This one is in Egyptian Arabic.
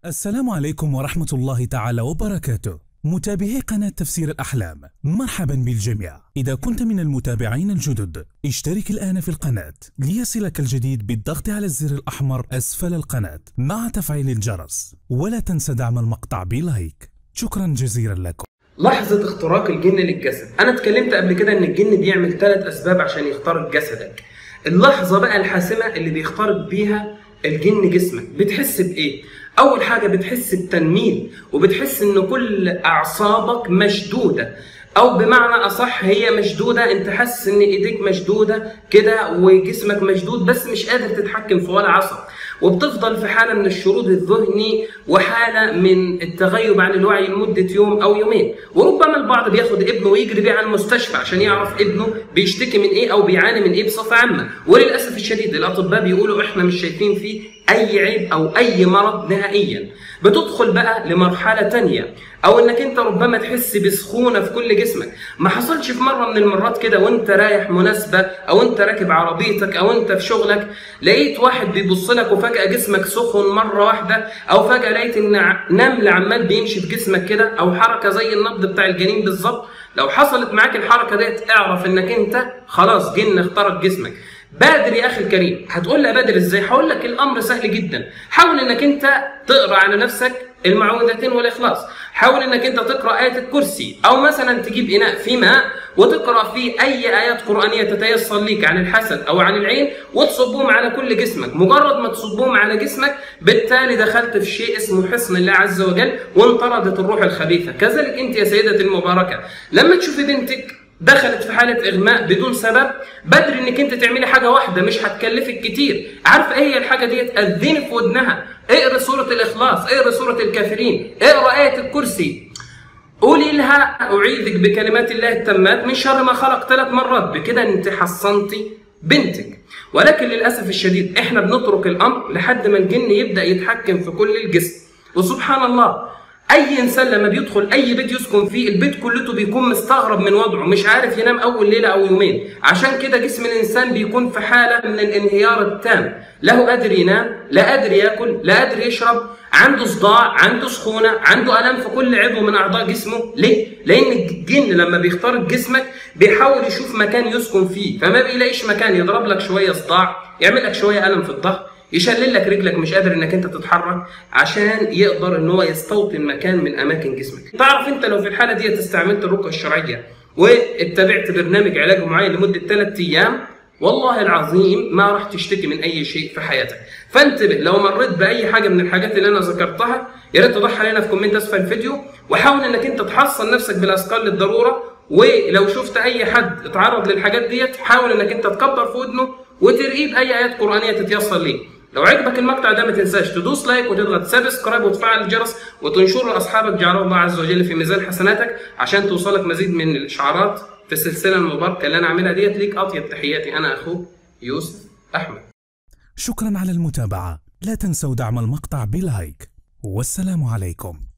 السلام عليكم ورحمة الله تعالى وبركاته متابعي قناة تفسير الأحلام مرحبا بالجميع إذا كنت من المتابعين الجدد اشترك الآن في القناة ليصلك الجديد بالضغط على الزر الأحمر أسفل القناة مع تفعيل الجرس ولا تنسى دعم المقطع بلايك شكرا جزيلا لكم لحظة اختراق الجن للجسد أنا اتكلمت قبل كده إن الجن بيعمل ثلاث أسباب عشان يخترق جسدك اللحظة بقى الحاسمة اللي بيخترق بيها الجن جسمك بتحس بإيه؟ أول حاجة بتحس بتنميل وبتحس إن كل أعصابك مشدودة أو بمعنى أصح هي مشدودة أنت حاسس إن إيديك مشدودة كده وجسمك مشدود بس مش قادر تتحكم في ولا عصب وبتفضل في حالة من الشرود الذهني وحالة من التغيب عن الوعي لمدة يوم أو يومين وربما البعض بياخد ابنه ويجري بيه على المستشفى عشان يعرف ابنه بيشتكي من إيه أو بيعاني من إيه بصفة عامة وللأسف الشديد الأطباء بيقولوا إحنا مش شايفين فيه أي عيب أو أي مرض نهائيا بتدخل بقى لمرحلة تانية او انك انت ربما تحس بسخونه في كل جسمك ما حصلش في مره من المرات كده وانت رايح مناسبه او انت راكب عربيتك او انت في شغلك لقيت واحد بيبص لك وفجاه جسمك سخن مره واحده او فجاه لقيت ان نمل عمال بيمشي في جسمك كده او حركه زي النبض بتاع الجنين بالظبط لو حصلت معاك الحركه ديت اعرف انك انت خلاص جن اخترق جسمك بادر يا اخي الكريم هتقول لي بادر ازاي هقول لك الامر سهل جدا حاول انك انت تقرا على نفسك المعوذتين والاخلاص حاول انك انت تقرا ايه الكرسي او مثلا تجيب اناء في ماء وتقرا فيه اي ايات قرانيه تتيسر ليك عن الحسد او عن العين وتصبهم على كل جسمك مجرد ما تصبهم على جسمك بالتالي دخلت في شيء اسمه حصن الله عز وجل وانطردت الروح الخبيثه كذلك انت يا سيدتي المباركه لما تشوفي بنتك دخلت في حاله اغماء بدون سبب بدري انك انت تعملي حاجه واحده مش هتكلفك كتير عارفه ايه هي الحاجه ديت اذني في ودنها اقرا سوره الاخلاص اقرا سوره الكافرين اقرا ايه الكرسي قولي لها اعيذك بكلمات الله التامات من شر ما خلق ثلاث مرات بكده انت حصنتي بنتك ولكن للاسف الشديد احنا بنترك الامر لحد ما الجن يبدا يتحكم في كل الجسم وسبحان الله اي انسان لما بيدخل اي بيت يسكن فيه البيت كلته بيكون مستغرب من وضعه مش عارف ينام اول ليله او يومين عشان كده جسم الانسان بيكون في حاله من الانهيار التام لا هو قادر ينام لا قادر ياكل لا قادر يشرب عنده صداع عنده سخونه عنده الم في كل عضو من اعضاء جسمه ليه لان الجن لما بيخترق جسمك بيحاول يشوف مكان يسكن فيه فما بيلاقيش مكان يضرب لك شويه صداع يعمل لك شويه الم في الظهر يشلل لك رجلك مش قادر انك انت تتحرك عشان يقدر ان هو يستوطن مكان من اماكن جسمك تعرف انت لو في الحاله دي استعملت الرقيه الشرعيه واتبعت برنامج علاج معين لمده ثلاث ايام والله العظيم ما راح تشتكي من اي شيء في حياتك فانتبه لو مريت باي حاجه من الحاجات اللي انا ذكرتها يا ريت تضحي علينا في كومنت اسفل الفيديو وحاول انك انت تحصن نفسك بالاثقال للضروره ولو شفت اي حد اتعرض للحاجات ديت حاول انك انت تكبر في ودنه وترقيه باي ايات قرانيه تتيسر ليه لو عجبك المقطع ده ما تنساش تدوس لايك وتضغط سبسكرايب وتفعل الجرس وتنشره لاصحابك جعله الله عز وجل في ميزان حسناتك عشان توصلك مزيد من الاشعارات في السلسله المباركه اللي انا عاملها ديت ليك اطيب تحياتي انا اخوك يوسف احمد شكرا على المتابعة لا تنسوا دعم المقطع بلايك والسلام عليكم